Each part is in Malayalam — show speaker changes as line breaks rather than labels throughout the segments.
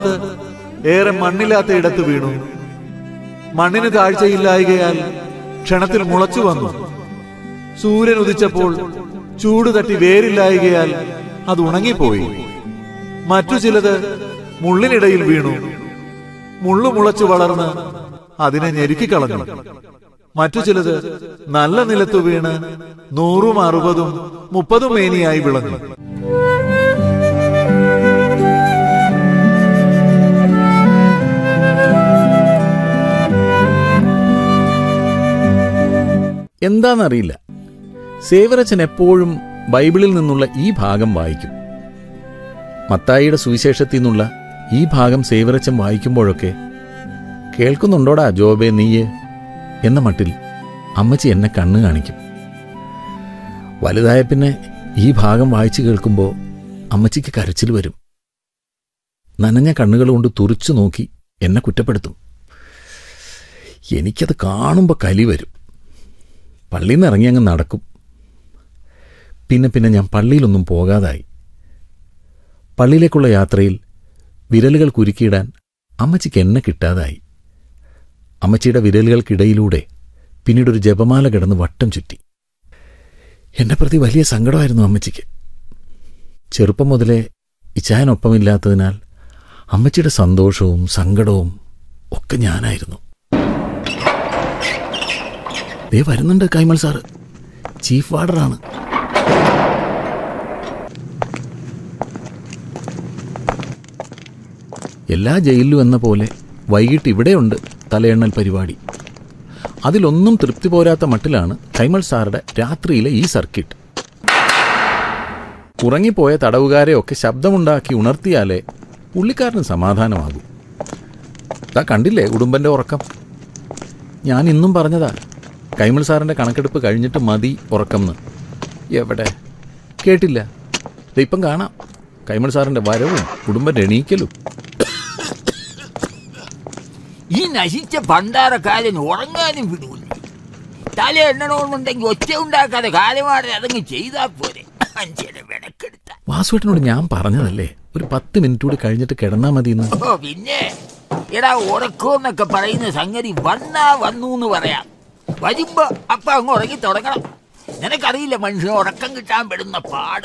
ഏറെ മണ്ണില്ലാത്ത ഇടത്ത് വീണു മണ്ണിന് താഴ്ചയില്ലായകയാൽ ക്ഷണത്തിൽ മുളച്ചു വന്നു സൂര്യൻ ഉദിച്ചപ്പോൾ ചൂട് തട്ടി വേരില്ലായകയാൽ അത് ഉണങ്ങിപ്പോയി മറ്റു ചിലത് മുള്ളിനിടയിൽ വീണു മുള്ളു മുളച്ചു വളർന്ന് അതിനെ ഞെരുക്കിക്കളഞ്ഞു മറ്റു ചിലത് നല്ല നിലത്തു വീണ് നൂറും അറുപതും മുപ്പതും മേനിയായി വിളഞ്ഞു
എന്താണെന്നറിയില്ല സേവരച്ചൻ എപ്പോഴും ബൈബിളിൽ നിന്നുള്ള ഈ ഭാഗം വായിക്കും മത്തായിയുടെ സുവിശേഷത്തിൽ നിന്നുള്ള ഈ ഭാഗം സേവരച്ചൻ വായിക്കുമ്പോഴൊക്കെ കേൾക്കുന്നുണ്ടോടാ ജോബെ നീയ് എന്ന മട്ടിൽ അമ്മച്ചി എന്നെ കണ്ണു കാണിക്കും വലുതായ പിന്നെ ഈ ഭാഗം വായിച്ചു കേൾക്കുമ്പോൾ അമ്മച്ചിക്ക് കരച്ചിൽ വരും നനഞ്ഞ കണ്ണുകൾ കൊണ്ട് തുറിച്ചു നോക്കി എന്നെ കുറ്റപ്പെടുത്തും എനിക്കത് കാണുമ്പോൾ കലി വരും പള്ളിയിൽ നിന്ന് ഇറങ്ങി അങ്ങ് നടക്കും പിന്നെ പിന്നെ ഞാൻ പള്ളിയിലൊന്നും പോകാതായി പള്ളിയിലേക്കുള്ള യാത്രയിൽ വിരലുകൾ കുരുക്കിയിടാൻ അമ്മച്ചിക്ക് എന്നെ കിട്ടാതായി അമ്മച്ചിയുടെ വിരലുകൾക്കിടയിലൂടെ പിന്നീടൊരു ജപമാല കിടന്ന് വട്ടം ചുറ്റി എന്നെ പ്രതി വലിയ സങ്കടമായിരുന്നു അമ്മച്ചിക്ക് ചെറുപ്പം മുതലേ ഇച്ചായനൊപ്പമില്ലാത്തതിനാൽ അമ്മച്ചിയുടെ സന്തോഷവും സങ്കടവും ഒക്കെ ഞാനായിരുന്നു ദേ വരുന്നുണ്ട് കൈമൾ സാറ് ചീഫ് വാർഡറാണ് എല്ലാ ജയിലിലും എന്ന പോലെ വൈകിട്ട് ഇവിടെയുണ്ട് തലയെണ്ണൽ പരിപാടി അതിലൊന്നും തൃപ്തി പോരാത്ത മട്ടിലാണ് കൈമൾ സാറുടെ രാത്രിയിലെ ഈ സർക്കിട്ട് ഉറങ്ങിപ്പോയ തടവുകാരെയൊക്കെ ശബ്ദമുണ്ടാക്കി ഉണർത്തിയാലേ പുള്ളിക്കാരന് സമാധാനമാകൂ താ കണ്ടില്ലേ ഉടുമ്പന്റെ ഉറക്കം ഞാൻ ഇന്നും പറഞ്ഞതാ കൈമൾ സാറിന്റെ കണക്കെടുപ്പ് കഴിഞ്ഞിട്ട് മതി ഉറക്കംന്ന് എവിടെ കേട്ടില്ല ദേ ഇപ്പം കാണാം കൈമൾ സാറിന്റെ വരവും കുടുംബന്റെ എണീക്കലും
ഈ നശിച്ച പണ്ടാരക്കാരൻ ഉറങ്ങാനും വിടൂല തല എണ്ണണമെന്നുണ്ടെങ്കിൽ ഒച്ച ഉണ്ടാക്കാതെ കാലമാടെ അതങ്ങ് ചെയ്താ പോരെ അഞ്ചര വിളക്കെടുത്ത
വാസുവേട്ടനോട് ഞാൻ പറഞ്ഞതല്ലേ ഒരു പത്ത് മിനിറ്റ് കൂടി കഴിഞ്ഞിട്ട് കിടന്നാ മതിയെന്ന്
ഓ പിന്നെ എടാ ഉറക്കമെന്നൊക്കെ പറയുന്ന സംഗതി വന്നാ വന്നു എന്ന് പറയാം വരുമ്പോ അപ്പൊ അങ്ങ് ഉറങ്ങി തുടങ്ങണം നിനക്കറിയില്ല മനുഷ്യന് ഉറക്കം കിട്ടാൻ പെടുന്ന പാട്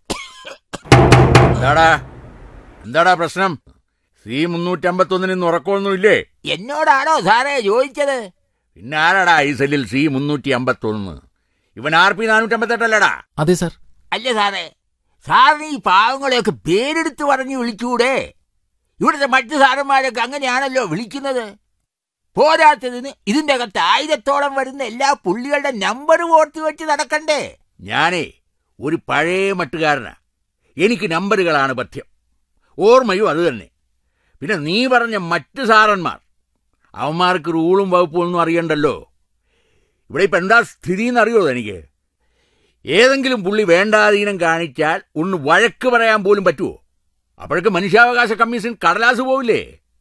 എന്താടാ എന്താടാ പ്രശ്നം സി മുന്നൂറ്റമ്പത്തൊന്നിന് ഇന്ന് ഉറക്കമൊന്നും ഇല്ലേ
എന്നോടാണോ സാറേ ചോദിച്ചത്
പിന്നെ ആരാടാ ഈ സെല്ലിൽ സി മുന്നൂറ്റി അമ്പത്തൊന്ന് ഇവൻ ആർ പി നാനൂറ്റമ്പത്തെട്ടല്ലടാ
അതെ സാർ
അല്ല സാറേ സാറിന് ഈ പാവങ്ങളെയൊക്കെ പേരെടുത്ത് പറഞ്ഞ് വിളിച്ചൂടെ ഇവിടുത്തെ മറ്റു സാറന്മാരൊക്കെ അങ്ങനെയാണല്ലോ വിളിക്കുന്നത് പോരാത്തതിന് ഇതിന്റെ അകത്ത് ആയിരത്തോളം വരുന്ന എല്ലാ പുള്ളികളുടെ നമ്പർ ഓർത്ത് വെച്ച് നടക്കണ്ടേ
ഞാനേ ഒരു പഴയ മട്ടുകാരനാ എനിക്ക് നമ്പറുകളാണ് പഥ്യം ഓർമ്മയും അത് തന്നെ പിന്നെ നീ പറഞ്ഞ മറ്റ് സാറന്മാർ അവന്മാർക്ക് റൂളും വകുപ്പും ഒന്നും അറിയണ്ടല്ലോ ഇവിടെ ഇപ്പം എന്താ സ്ഥിതി എന്നറിയോ എനിക്ക് ഏതെങ്കിലും പുള്ളി വേണ്ടാധീനം കാണിച്ചാൽ ഒന്ന് വഴക്ക് പറയാൻ പോലും പറ്റുമോ അപ്പോഴൊക്കെ മനുഷ്യാവകാശ കമ്മീഷൻ കടലാസ് പോവില്ലേ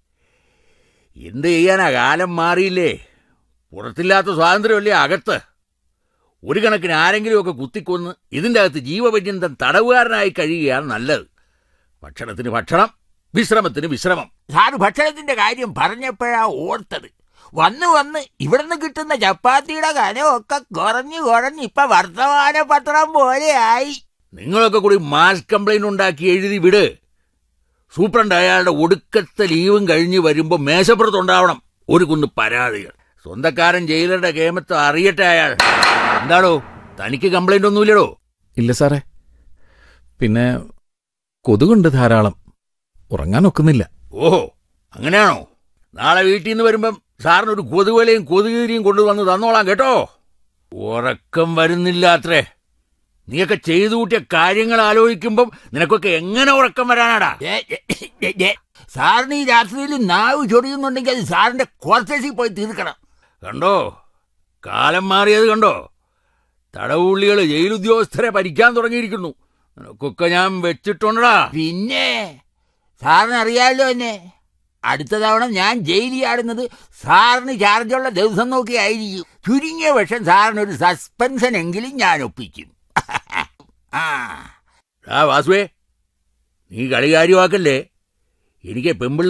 എന്ത് ചെയ്യാനാ കാലം മാറിയില്ലേ പുറത്തില്ലാത്ത സ്വാതന്ത്ര്യമല്ലേ അകത്ത് ഒരു കണക്കിന് ആരെങ്കിലുമൊക്കെ കുത്തിക്കൊന്ന് ഇതിൻ്റെ അകത്ത് ജീവപര്യന്തം തടവുകാരനായി കഴിയുകയാണ് നല്ലത് ഭക്ഷണത്തിന് ഭക്ഷണം വിശ്രമത്തിന് വിശ്രമം
സാറ് ഭക്ഷണത്തിന്റെ കാര്യം പറഞ്ഞപ്പോഴാ ഓർത്തത് വന്ന് വന്ന് ഇവിടുന്ന് കിട്ടുന്ന ചപ്പാത്തിയുടെ കനമൊക്കെ കുറഞ്ഞു കുറഞ്ഞ് ഇപ്പൊ വർത്തമാന പത്രം പോലെയായി
നിങ്ങളൊക്കെ കൂടി മാസ് കംപ്ലൈന്റ് ഉണ്ടാക്കി എഴുതി വിട് സൂപ്രണ്ട് അയാളുടെ ഒടുക്കത്തെ ലീവും കഴിഞ്ഞ് വരുമ്പോൾ മേശപ്പുറത്തുണ്ടാവണം ഒരു കുന്ന് പരാതികൾ സ്വന്തക്കാരൻ ജയിലറുടെ കേമത്ത് അറിയട്ടെ അയാൾ എന്താടോ തനിക്ക് കംപ്ലൈന്റ് ഒന്നുമില്ലടോ
ഇല്ല സാറേ പിന്നെ കൊതുകുണ്ട് ധാരാളം ഉറങ്ങാൻ ഒക്കുന്നില്ല
ഓഹോ അങ്ങനെയാണോ നാളെ വീട്ടിൽ നിന്ന് വരുമ്പം സാറിന് ഒരു കൊതുവലയും കൊതുകീരിയും കൊണ്ടുവന്ന് തന്നോളാം കേട്ടോ ഉറക്കം വരുന്നില്ല അത്രേ നീയൊക്കെ ചെയ്തു കൂട്ടിയ കാര്യങ്ങൾ ആലോചിക്കുമ്പം നിനക്കൊക്കെ എങ്ങനെ ഉറക്കം വരാനാടാ
ഏ, ഏ, ഏ, ഏ, സാറിന് ഈ രാത്രിയിൽ നാവ് ചൊടിയുന്നുണ്ടെങ്കിൽ അത് സാറിന്റെ ക്വാർട്ടേഴ്സിൽ പോയി തീർക്കണം
കണ്ടോ കാലം മാറിയത് കണ്ടോ തടവുള്ളികൾ ജയിലുദ്യോഗസ്ഥരെ ഭരിക്കാൻ തുടങ്ങിയിരിക്കുന്നു നിനക്കൊക്കെ ഞാൻ വെച്ചിട്ടുണ്ടടാ
പിന്നെ സാറിന് അറിയാമല്ലോ എന്നെ അടുത്ത തവണ ഞാൻ ജയിലിൽ ആടുന്നത് സാറിന് ചാർജുള്ള ദിവസം നോക്കി ആയിരിക്കും ചുരുങ്ങിയ പക്ഷം സാറിനൊരു സസ്പെൻഷൻ എങ്കിലും ഞാൻ ഒപ്പിക്കും ആ
ആ വാസുവേ നീ കളി കാര്യമാക്കല്ലേ എനിക്ക് പെമ്പിള്ള